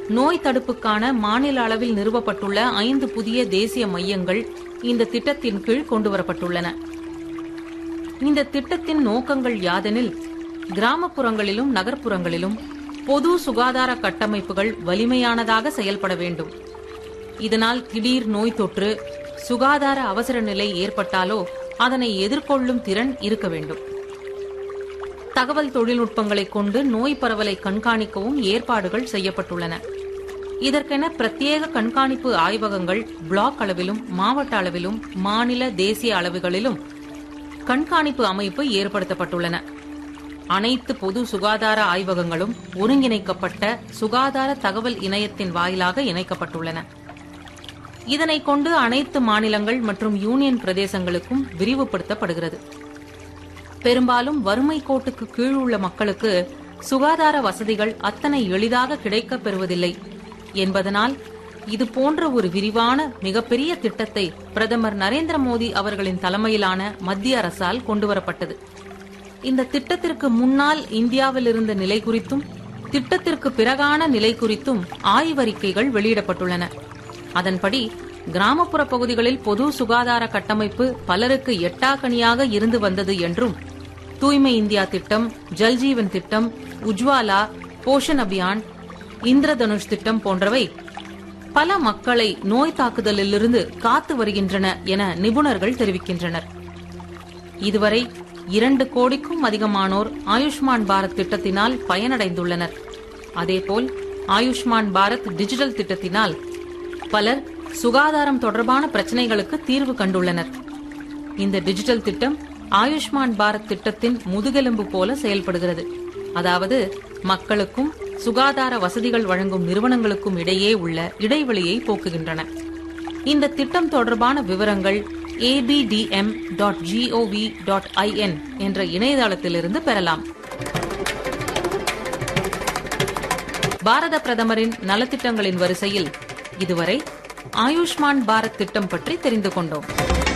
நோய் தடுப்புக்கான மாநில அளவில் நிறுவப்பட்டுள்ள ஐந்து புதிய தேசிய மையங்கள் இந்த திட்டத்தின் கீழ் கொண்டுவரப்பட்டுள்ளன இந்த திட்டத்தின் நோக்கங்கள் யாதெனில் கிராமப்புறங்களிலும் நகர்ப்புறங்களிலும் பொது சுகாதார கட்டமைப்புகள் வலிமையானதாக செயல்பட வேண்டும் இதனால் திடீர் நோய் தொற்று சுகாதார அவசர நிலை ஏற்பட்டாலோ அதனை எதிர்கொள்ளும் திறன் இருக்க வேண்டும் தகவல் தொழில்நுட்பங்களை கொண்டு நோய் பரவலை கண்காணிக்கவும் ஏற்பாடுகள் செய்யப்பட்டுள்ளன இதற்கென பிரத்யேக கண்காணிப்பு ஆய்வகங்கள் பிளாக் அளவிலும் மாவட்ட அளவிலும் மாநில தேசிய அளவுகளிலும் கண்காணிப்பு அமைப்பு ஏற்படுத்தப்பட்டுள்ளன அனைத்து பொது சுகாதார ஆய்வகங்களும் ஒருங்கிணைக்கப்பட்ட சுகாதார தகவல் இணையத்தின் வாயிலாக இணைக்கப்பட்டுள்ளன இதனை கொண்டு அனைத்து மாநிலங்கள் மற்றும் யூனியன் பிரதேசங்களுக்கும் விரிவுபடுத்தப்படுகிறது பெரும்பாலும் வறுமை கோட்டுக்கு கீழ் உள்ள மக்களுக்கு சுகாதார வசதிகள் அத்தனை எளிதாக கிடைக்கப் பெறுவதில்லை என்பதனால் இது போன்ற ஒரு விரிவான மிகப்பெரிய திட்டத்தை பிரதமர் நரேந்திர மோடி அவர்களின் தலைமையிலான மத்திய அரசால் கொண்டுவரப்பட்டது இந்த திட்டத்திற்கு முன்னால் இந்தியாவில் இருந்த நிலை குறித்தும் திட்டத்திற்கு பிறகான நிலை குறித்தும் ஆய்வறிக்கைகள் வெளியிடப்பட்டுள்ளன அதன்படி கிராமப்புற பகுதிகளில் பொது சுகாதார கட்டமைப்பு பலருக்கு எட்டாக்கனியாக இருந்து வந்தது என்றும் தூய்மை இந்தியா திட்டம் ஜல்ஜீவன் திட்டம் உஜ்வாலா போஷன் அபியான் இந்திரதனுஷ் திட்டம் போன்றவை பல மக்களை நோய் தாக்குதலிலிருந்து காத்து வருகின்றன என நிபுணர்கள் தெரிவிக்கின்றனர் இதுவரை இரண்டு கோடிக்கும் அதிகமானோர் ஆயுஷ்மான் பாரத் திட்டத்தினால் பயனடைந்துள்ளனர் அதேபோல் ஆயுஷ்மான் பாரத் டிஜிட்டல் திட்டத்தினால் பலர் சுகாதாரம் தொடர்பான பிரச்சனைகளுக்கு தீர்வு கண்டுள்ளனர் இந்த டிஜிட்டல் திட்டம் ஆயுஷ்மான் பாரத் திட்டத்தின் முதுகெலும்பு போல செயல்படுகிறது அதாவது மக்களுக்கும் சுகாதார வசதிகள் வழங்கும் நிறுவனங்களுக்கும் இடையே உள்ள இடைவெளியை போக்குகின்றன இந்த திட்டம் தொடர்பான விவரங்கள் ABDM dot GOV dot IN என்ற இணையதளத்திலிருந்து பெறலாம் பாரத பிரதமரின் நலத்திட்டங்களின் வரிசையில் இதுவரை ஆயுஷ்மான் பாரத் திட்டம் பற்றி தெரிந்து கொண்டோம்